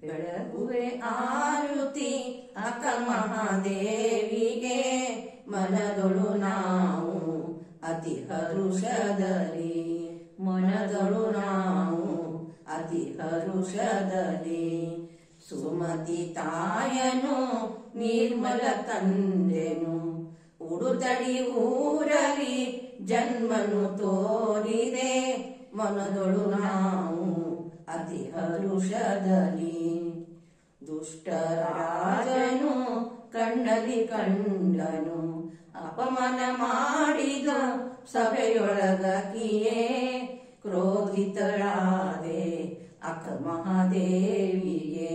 ಬೆಳಗುವೆ ಆರುತಿ ಅಕ್ಕ ಮಹಾದೇವಿಗೆ ಮನದೊಳು ನಾವು ಅತಿ ಹರುಷದಲ್ಲಿ ಮನದೊಳು ನಾವು ಅತಿ ಹರುಷದಲ್ಲಿ ಸುಮತಿ ತಾಯನು ನಿರ್ಮಲ ತಂದೆನು ಉಡುತಡಿ ಊರಲಿ ಜನ್ಮನು ತೋರಿದೆ ಮನದೊಳು ನಾವು ಅತಿ ಹರುಷದಲ್ಲಿ ದುಷ್ಟರಾಜನು ಕಣ್ಣಲಿ ಕಂಡನು ಅಪಮಾನ ಮಾಡಿದ ಸಭೆಯೊಳಗಕಿಯೇ ಕ್ರೋಧಿತಳಾದೆ ಅಕ್ಕ ಮಹಾದೇವಿಗೆ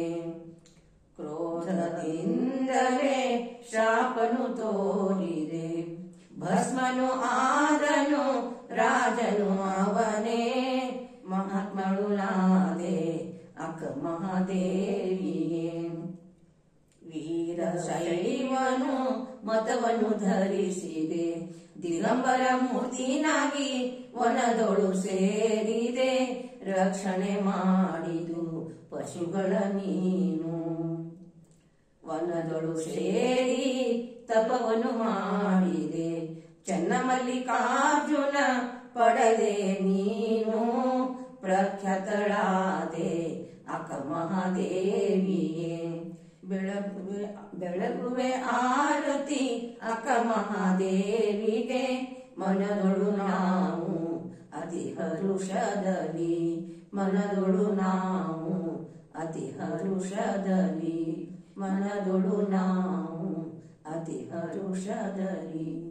ಕ್ರೋಧದಿಂದಲೇ ಶಾಪನು ತೋರಿದೆ ಭಸ್ಮನು ಆದನು ರಾಜನು ಅವನೇ ಮಹಾತ್ಮಳುಳಾದೆ ಅಕ್ಕ ಮಹಾದೇವಿಗೆ ವೀರ ಶೈವನು ಮತವನ್ನು ಧರಿಸಿದೆ ದಿಗಂಬರ ಮೂರ್ತಿನಾಗಿ ವನದೊಳು ಸೇರಿದೆ ರಕ್ಷಣೆ ಮಾಡಿದು ಪಶುಗಳ ನೀನು ವನದೊಳು ಸೇರಿ ತಪವನ್ನು ಮಾಡಿದೆ ಚನ್ನಮಲ್ಲಿಕಾರ್ಜುನ ಪಡದೆ ನೀನು ಪ್ರಖ್ಯಾತಳಾದೆ ಅಕ್ಕ ಮಹಾದೇವಿಯೇ ಬೆಳಗುವೆ ಬೆಳಗುವೆ ಆರತಿ ಅಕ್ಕ ಮಹಾದೇವಿಗೆ ಮನದೊಳು ನಾವು ಅತಿ ಹರುಷದಲ್ಲಿ ಮನದೊಳು ನಾವು ಅತಿ ಹರುಷದಲ್ಲಿ ಮನದೊಳು ನಾವು ಅತಿ ಹರುಷದಲ್ಲಿ